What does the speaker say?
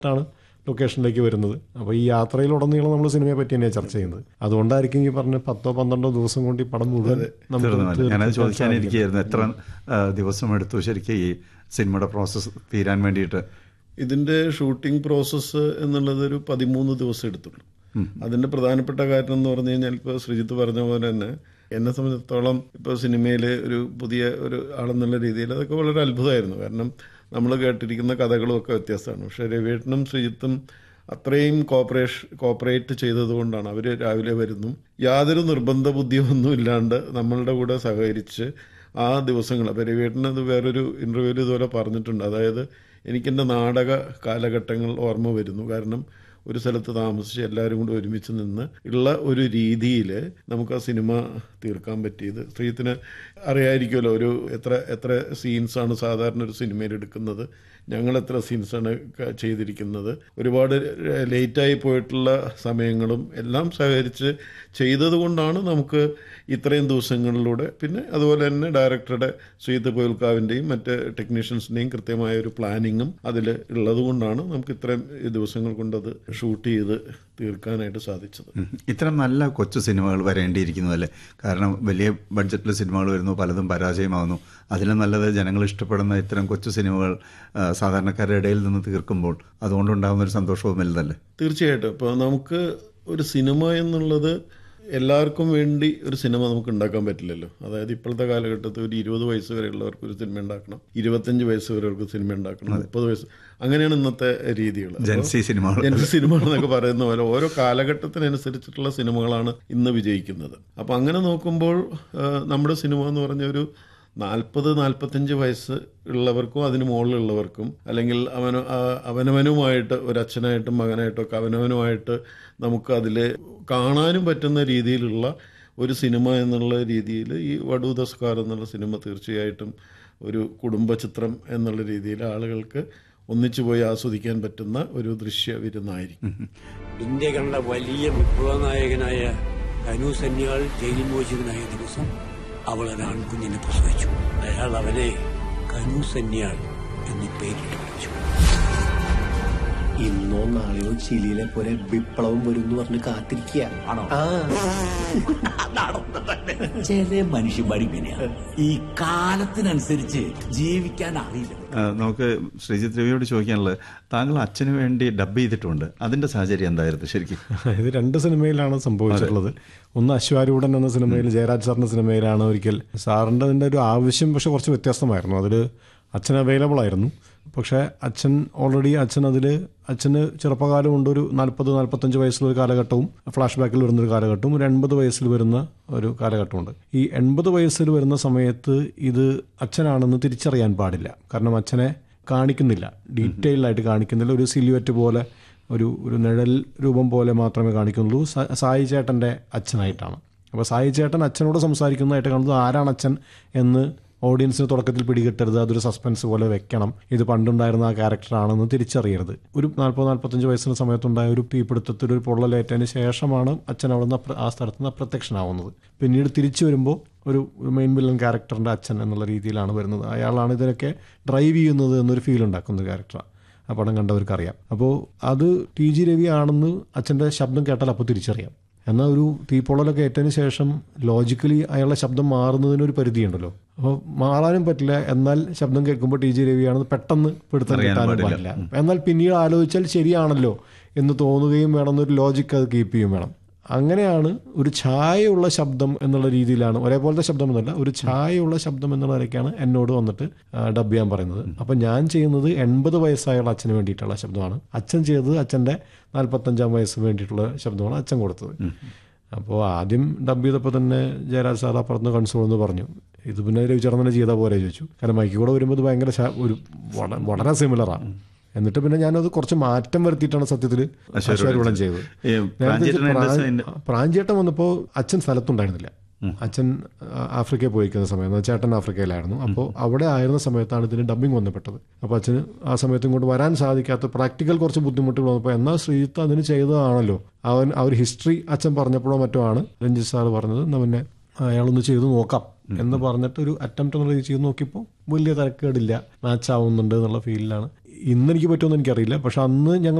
ാണ് ലൊക്കേഷനിലേക്ക് വരുന്നത് അപ്പോൾ ഈ യാത്രയിലുടനീളം നമ്മൾ സിനിമയെ പറ്റി തന്നെയാണ് ചർച്ച ചെയ്യുന്നത് അതുകൊണ്ടായിരിക്കും ഈ പറഞ്ഞ പത്തോ പന്ത്രണ്ടോ ദിവസം കൊണ്ട് ഈ പടം മുഴുവൻ നമുക്ക് തീർന്നുമല്ല ഞാനത് തീർക്കാൻ ചോദിക്കാനിരിക്കുകയായിരുന്നു എത്ര ആ, ദിവസം എടുത്തു ശരിക്കും ഈ സിനിമയുടെ പ്രോസസ്സ് തീരാൻ വേണ്ടിയിട്ട് ഇതിന്റെ ഷൂട്ടിംഗ് പ്രോസസ്സ് എന്നുള്ളത് ഒരു പതിമൂന്ന് ദിവസം എടുത്തുള്ളൂ അതിന്റെ പ്രധാനപ്പെട്ട കാര്യം എന്ന് പറഞ്ഞു കഴിഞ്ഞാൽ ഇപ്പോൾ ശ്രീജിത്ത് പറഞ്ഞ പോലെ തന്നെ എന്നെ സംബന്ധിച്ചിടത്തോളം ഇപ്പോൾ സിനിമയിൽ ഒരു പുതിയ ഒരു ആളെന്നുള്ള രീതിയിൽ അതൊക്കെ വളരെ അത്ഭുതമായിരുന്നു കാരണം നമ്മൾ കേട്ടിരിക്കുന്ന കഥകളും ഒക്കെ വ്യത്യസ്തമാണ് പക്ഷേ രവിയേട്ടനും ശ്രീജിത്തും അത്രയും കോപ്പറേഷൻ കോപ്പറേറ്റ് ചെയ്തതുകൊണ്ടാണ് അവർ രാവിലെ വരുന്നു യാതൊരു നിർബന്ധ ബുദ്ധിയൊന്നും ഇല്ലാണ്ട് നമ്മളുടെ കൂടെ സഹകരിച്ച് ആ ദിവസങ്ങൾ അപ്പോൾ രവിയേട്ടൻ അത് വേറൊരു ഇൻ്റർവ്യൂവിൽ ഇതുപോലെ പറഞ്ഞിട്ടുണ്ട് അതായത് എനിക്കെൻ്റെ നാടക കാലഘട്ടങ്ങൾ ഓർമ്മ വരുന്നു കാരണം ഒരു സ്ഥലത്ത് താമസിച്ച് എല്ലാവരും കൂടി ഒരുമിച്ച് നിന്ന് ഉള്ള ഒരു രീതിയിൽ നമുക്ക് ആ സിനിമ തീർക്കാൻ പറ്റിയത് ശ്രീത്തിന് അറിയായിരിക്കുമല്ലോ ഒരു എത്ര എത്ര സീൻസാണ് സാധാരണ ഒരു സിനിമയിൽ എടുക്കുന്നത് ഞങ്ങൾ എത്ര സീൻസാണ് ക- ചെയ്തിരിക്കുന്നത് ഒരുപാട് ലേറ്റായി പോയിട്ടുള്ള സമയങ്ങളും എല്ലാം സഹകരിച്ച് ചെയ്തതുകൊണ്ടാണ് നമുക്ക് ഇത്രയും ദിവസങ്ങളിലൂടെ പിന്നെ അതുപോലെ തന്നെ ഡയറക്ടറുടെ ശ്രീത്ത് പോയൽക്കാവിൻ്റെയും മറ്റ് ടെക്നീഷ്യൻസിൻ്റെയും കൃത്യമായ ഒരു പ്ലാനിങ്ങും അതിൽ ഉള്ളതുകൊണ്ടാണ് നമുക്ക് ഇത്രയും ദിവസങ്ങൾ കൊണ്ടത് ഷൂട്ട് ചെയ്ത് തീർക്കാനായിട്ട് സാധിച്ചത് ഉം. ഇത്തരം നല്ല കൊച്ചു സിനിമകൾ വരേണ്ടിയിരിക്കുന്നതല്ലേ കാരണം വലിയ ബഡ്ജറ്റിൽ സിനിമകൾ വരുന്നു പലതും പരാജയമാകുന്നു അതിലും നല്ലത് ജനങ്ങൾ ഇഷ്ടപ്പെടുന്ന ഇത്തരം കൊച്ചു സിനിമകൾ ആ, സാധാരണക്കാരുടെ ഇടയിൽ നിന്ന് തീർക്കുമ്പോൾ അതുകൊണ്ടുണ്ടാകുന്ന ഒരു സന്തോഷവും വലുതല്ലേ തീർച്ചയായിട്ടും ഇപ്പോൾ നമുക്ക് ഒരു സിനിമ എന്നുള്ളത് എല്ലാവർക്കും വേണ്ടി ഒരു സിനിമ നമുക്ക് ഉണ്ടാക്കാൻ പറ്റില്ലല്ലോ അതായത് ഇപ്പോഴത്തെ കാലഘട്ടത്തിൽ ഒരു ഇരുപത് വയസ്സ് വരെയുള്ളവർക്ക് ഒരു സിനിമ ഉണ്ടാക്കണം ഇരുപത്തഞ്ച് വയസ്സ് വരെയുള്ളവർക്ക് സിനിമ ഉണ്ടാക്കണം മുപ്പത് വയസ്സ് അങ്ങനെയാണ് ഇന്നത്തെ രീതികൾ ജൻസി സിനിമകൾ ജനറൽ സിനിമ എന്നൊക്കെ പറയുന്ന പോലെ ഓരോ കാലഘട്ടത്തിനനുസരിച്ചിട്ടുള്ള സിനിമകളാണ് ഇന്ന് വിജയിക്കുന്നത് അപ്പം അങ്ങനെ നോക്കുമ്പോൾ ആ, നമ്മുടെ സിനിമ എന്ന് പറഞ്ഞ ഒരു നാൽപ്പത് നാൽപ്പത്തഞ്ച് വയസ്സ് ഉള്ളവർക്കും അതിന് മുകളിലുള്ളവർക്കും അല്ലെങ്കിൽ അവന ആ, അവനവനുമായിട്ട് ഒരു അച്ഛനായിട്ടും മകനായിട്ടും ഒക്കെ അവനവനുമായിട്ട് നമുക്ക് അതിൽ കാണാനും പറ്റുന്ന രീതിയിലുള്ള ഒരു സിനിമ എന്നുള്ള രീതിയിൽ ഈ വടു ദസ്കാർ എന്നുള്ള സിനിമ തീർച്ചയായിട്ടും ഒരു കുടുംബ ചിത്രം എന്നുള്ള രീതിയിൽ ആളുകൾക്ക് ഒന്നിച്ചു പോയി ആസ്വദിക്കാൻ പറ്റുന്ന ഒരു ദൃശ്യ വിരുന്നായിരിക്കും ഇന്ത്യ കണ്ട വലിയ വിപ്ലവ നായകനായ ധനു സന്യാൾ ജയിലിൽ മോചിതനായ ദിവസം അവൾ ഒരു ആൺകുഞ്ഞിനെ പ്രസവിച്ചു അയാൾ അവനെ കനു സന്യാൾ എന്ന് പേരിട്ട് വിളിച്ചു ഇന്നോ നാളെയോ ചിലിയിലെ പോലെ വിപ്ലവം വരും എന്ന് പറഞ്ഞ് കാത്തിരിക്കുക ആണോ ചില മനുഷ്യന്മാർ ഇങ്ങനെയാണ് ഈ കാലത്തിനനുസരിച്ച് ജീവിക്കാൻ അറിയില്ല ആ, നമുക്ക് ശ്രീജിത്ത് രവിയോട് ചോദിക്കാനുള്ളത് താങ്കൾ അച്ഛന് വേണ്ടി ഡബ് ചെയ്തിട്ടുണ്ട് അതിന്റെ സാഹചര്യം എന്തായിരുന്നു ശരിക്കും ഇത് രണ്ട് സിനിമയിലാണ് സംഭവിച്ചിട്ടുള്ളത് ഒന്ന് അശ്വാരൂഢൻ എന്ന സിനിമയിൽ ജയരാജ് സാറിന്റെ സിനിമയിലാണ് ഒരിക്കൽ സാറിൻ്റെ അതിൻ്റെ ഒരു ആവശ്യം പക്ഷെ കുറച്ച് വ്യത്യസ്തമായിരുന്നു അതിൽ അച്ഛൻ അവൈലബിൾ ആയിരുന്നു പക്ഷേ അച്ഛൻ ഓൾറെഡി അച്ഛൻ അതിൽ അച്ഛന് ചെറുപ്പകാലം കൊണ്ട് ഒരു നാൽപ്പത് നാൽപ്പത്തഞ്ച് വയസ്സിലുള്ള ഒരു കാലഘട്ടവും ഫ്ലാഷ് ബാക്കിൽ വരുന്ന ഒരു കാലഘട്ടവും ഒരു എൺപത് വയസ്സിൽ വരുന്ന ഒരു കാലഘട്ടമുണ്ട് ഈ എൺപത് വയസ്സിൽ വരുന്ന സമയത്ത് ഇത് അച്ഛനാണെന്ന് തിരിച്ചറിയാൻ പാടില്ല കാരണം അച്ഛനെ കാണിക്കുന്നില്ല ഡീറ്റെയിൽ ആയിട്ട് കാണിക്കുന്നില്ല ഒരു സിലുവറ്റ് പോലെ ഒരു ഒരു നിഴൽ രൂപം പോലെ മാത്രമേ കാണിക്കുന്നുള്ളൂ സ- സായി ചേട്ടൻ്റെ അച്ഛനായിട്ടാണ് അപ്പോൾ സായി ചേട്ടൻ അച്ഛനോട് സംസാരിക്കുന്നതായിട്ട് കാണുന്നത് ആരാണ് അച്ഛൻ എന്ന് ഓഡിയൻസിന് തുടക്കത്തിൽ പിടികിട്ടരുത് അതൊരു സസ്പെൻസ് പോലെ വെക്കണം ഇത് പണ്ടുണ്ടായിരുന്ന ആ ക്യാരക്ടറാണെന്ന് തിരിച്ചറിയരുത് ഒരു നാൽപ്പത് നാൽപ്പത്തഞ്ച് വയസ്സിന് സമയത്തുണ്ടായ ഒരു തീപിടുത്തത്തിൽ ഒരു പൊള്ളലേറ്റതിന് ശേഷമാണ് അച്ഛൻ അവിടെ നിന്ന് അപ്ര- ആ സ്ഥലത്ത് നിന്ന് അപ്രത്യക്ഷനാവുന്നത് പിന്നീട് തിരിച്ചു വരുമ്പോൾ ഒരു മെയിൻ വില്ലൻ ക്യാരക്ടറിൻ്റെ അച്ഛൻ എന്നുള്ള രീതിയിലാണ് വരുന്നത് അയാളാണ് ഇതിനൊക്കെ ഡ്രൈവ് ചെയ്യുന്നത് എന്നൊരു ഫീൽ ഉണ്ടാക്കുന്ന ക്യാരക്ടറാണ് ആ പടം കണ്ടവർക്ക് അറിയാം അപ്പോൾ അത് ടി ജി രവി ആണെന്ന് അച്ഛൻ്റെ ശബ്ദം കേട്ടാൽ അപ്പോൾ തിരിച്ചറിയാം എന്നാൽ ഒരു തീപ്പൊള്ളലൊക്കെ ഏറ്റതിന് ശേഷം ലോജിക്കലി അയാളുടെ ശബ്ദം മാറുന്നതിനൊരു പരിധിയുണ്ടല്ലോ അപ്പോൾ മാറാനും പറ്റില്ല എന്നാൽ ശബ്ദം കേൾക്കുമ്പോൾ ടി ജി രവിയാണെന്ന് പെട്ടെന്ന് പിടുത്തം അറിയാൻ കിട്ടാനും പാടില്ല. പാടില്ല എന്നാൽ പിന്നീട് ആലോചിച്ചാൽ ശരിയാണല്ലോ എന്ന് തോന്നുകയും വേണം എന്നൊരു ലോജിക്ക് അത് കീപ്പ് ചെയ്യും വേണം അങ്ങനെയാണ് ഒരു ഛായയുള്ള ശബ്ദം എന്നുള്ള രീതിയിലാണ് ഒരേപോലത്തെ ശബ്ദം എന്നല്ല ഒരു ഛായയുള്ള ശബ്ദം എന്നുള്ള നിലയ്ക്കാണ് എന്നോട് വന്നിട്ട് ഡബ് ചെയ്യാൻ പറയുന്നത് അപ്പം ഞാൻ ചെയ്യുന്നത് എൺപത് വയസ്സായുള്ള അച്ഛന് വേണ്ടിയിട്ടുള്ള ശബ്ദമാണ് അച്ഛൻ ചെയ്തത് അച്ഛൻ്റെ നാൽപ്പത്തഞ്ചാം വയസ്സിന് വേണ്ടിയിട്ടുള്ള ശബ്ദമാണ് അച്ഛൻ കൊടുത്തത് അപ്പോൾ ആദ്യം ഡബ് ചെയ്തപ്പോൾ തന്നെ ജയരാജ് സാർ അപ്പുറത്ത് കൺസോൾ എന്ന് പറഞ്ഞു ഇത് പിന്നെ രവിചരണനെ ചെയ്താൽ പോലെ ചോദിച്ചു കാരണം മൈക്ക് കൂടെ വരുമ്പോൾ ഇത് ഭയങ്കര ശ- ഒരു വള- വളരെ സിമിലറാണ് എന്നിട്ട് പിന്നെ ഞാനത് കുറച്ച് മാറ്റം വരുത്തിയിട്ടാണ് സത്യത്തിൽ അശ്വാരൂഢം ചെയ്തത് ഈ പ്രാഞ്ചേട്ടൻ നേരത്തെ എൻ്റെ പ്രാ- സൈൻ- പ്രാഞ്ചേട്ടൻ വന്നപ്പോൾ അച്ഛൻ സ്ഥലത്തുണ്ടായിരുന്നില്ല അച്ഛൻ ആ, ആഫ്രിക്കയിൽ പോയിക്കുന്ന സമയത്ത് ചേട്ടൻ ആഫ്രിക്കയിലായിരുന്നു അപ്പോൾ അവിടെ ആയിരുന്ന സമയത്താണ് ഇതിന് ഡബ്ബിംഗ് വന്നപ്പെട്ടത് അപ്പോൾ അച്ഛന് ആ സമയത്ത് ഇങ്ങോട്ട് വരാൻ സാധിക്കാത്ത പ്രാക്ടിക്കൽ കുറച്ച് ബുദ്ധിമുട്ടുകൾ വന്നപ്പോൾ എന്നാൽ ശ്രീജിത്ത് അതിന് ചെയ്തതാണല്ലോ അവൻ ആ ഒരു ഹിസ്റ്ററി അച്ഛൻ പറഞ്ഞപ്പോഴോ മറ്റോ ആണ് രഞ്ജിത്ത് സാറ് പറഞ്ഞത് എന്നാ പിന്നെ അയാളൊന്ന് ചെയ്ത് നോക്കാം എന്ന് പറഞ്ഞിട്ട് ഒരു അറ്റംപ്റ്റ് എന്നുള്ള രീതി ചെയ്ത് നോക്കിയപ്പോൾ വലിയ തിരക്കേടില്ല മാച്ച് ആവുന്നുണ്ട് എന്നുള്ള ഫീലിലാണ് ഇന്ന് എനിക്ക് പറ്റുമെന്ന് എനിക്കറിയില്ല പക്ഷെ അന്ന് ഞങ്ങൾ